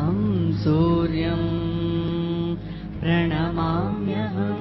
तं सूर्यं प्रणमाम्यहम्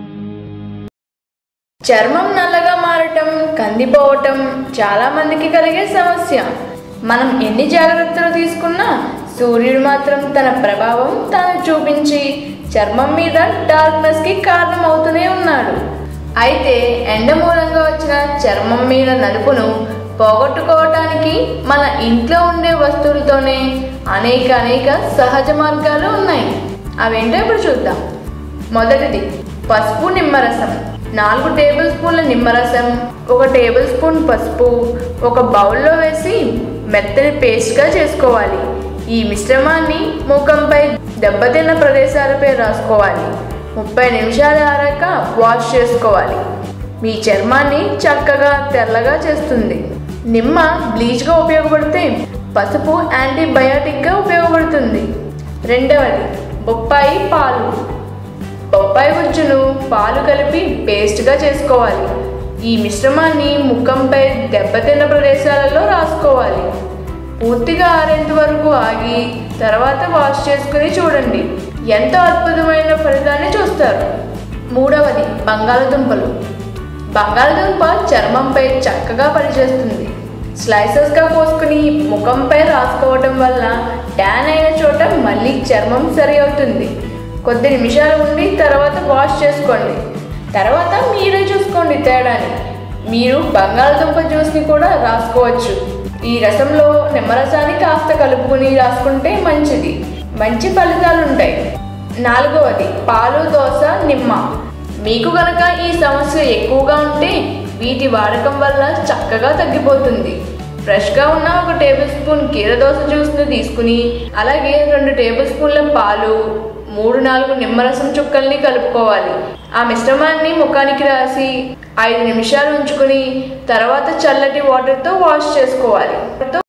చర్మం నల్లగా మారటం కందిపోవటం చాలా మందికి కలిగే సమస్య మనం ఎన్ని జాగ్రత్తలు తీసుకున్నా సూర్యుడు మాత్రం తన ప్రభావం తాను చూపించి చర్మం మీద డార్క్నెస్ కి కారణం అవుతూనే ఉన్నాడు అయితే ఎండ మూలంగా వచ్చిన చర్మం మీద నలుపును పోగొట్టుకోవటానికి మన ఇంట్లో ఉండే వస్తువులతోనే అనేక అనేక సహజ మార్గాలు ఉన్నాయి అవేంటో ఇప్పుడు చూద్దాం మొదటిది పసుపు నిమ్మరసం నాలుగు టేబుల్ స్పూన్ల నిమ్మరసం ఒక టేబుల్ స్పూన్ పసుపు ఒక బౌల్లో వేసి మెత్తని పేస్ట్గా చేసుకోవాలి ఈ మిశ్రమాన్ని ముఖంపై దెబ్బతిన్న ప్రదేశాలపై రాసుకోవాలి ముప్పై నిమిషాలు ఆరాక వాష్ చేసుకోవాలి మీ చర్మాన్ని చక్కగా తెల్లగా చేస్తుంది నిమ్మ బ్లీచ్గా ఉపయోగపడితే పసుపు యాంటీబయాటిక్గా ఉపయోగపడుతుంది రెండవది బొప్పాయి పాలు బొప్పాయి గుజ్జును పాలు కలిపి పేస్ట్గా చేసుకోవాలి ఈ మిశ్రమాన్ని ముఖంపై దెబ్బతిన్న ప్రదేశాలలో రాసుకోవాలి పూర్తిగా ఆరేంత వరకు ఆగి తర్వాత వాష్ చేసుకుని చూడండి ఎంతో అద్భుతమైన ఫలితాన్ని చూస్తారు మూడవది బంగాళదుంపలు బంగాళదుంప చర్మంపై చక్కగా పనిచేస్తుంది స్లైసెస్గా కోసుకుని ముఖంపై రాసుకోవటం వల్ల ట్యాన్ అయిన చోట మళ్ళీ చర్మం సరి అవుతుంది కొద్ది నిమిషాలు ఉండి తర్వాత వాష్ చేసుకోండి తర్వాత మీరే చూసుకోండి తేడాని మీరు బంగాళదుంప జ్యూస్ని కూడా రాసుకోవచ్చు ఈ రసంలో నిమ్మరసాన్ని కాస్త కలుపుకుని రాసుకుంటే మంచిది మంచి ఫలితాలు ఉంటాయి నాలుగవది పాలు దోశ నిమ్మ మీకు గనక ఈ సమస్య ఎక్కువగా ఉంటే వీటి వాడకం వల్ల చక్కగా తగ్గిపోతుంది ఫ్రెష్గా ఉన్న ఒక టేబుల్ స్పూన్ కీరదోస జ్యూస్ని తీసుకుని అలాగే రెండు టేబుల్ స్పూన్ల పాలు మూడు నాలుగు నిమ్మరసం చుక్కల్ని కలుపుకోవాలి ఆ మిశ్రమాన్ని ముఖానికి రాసి ఐదు నిమిషాలు ఉంచుకుని తర్వాత చల్లటి వాటర్తో వాష్ చేసుకోవాలి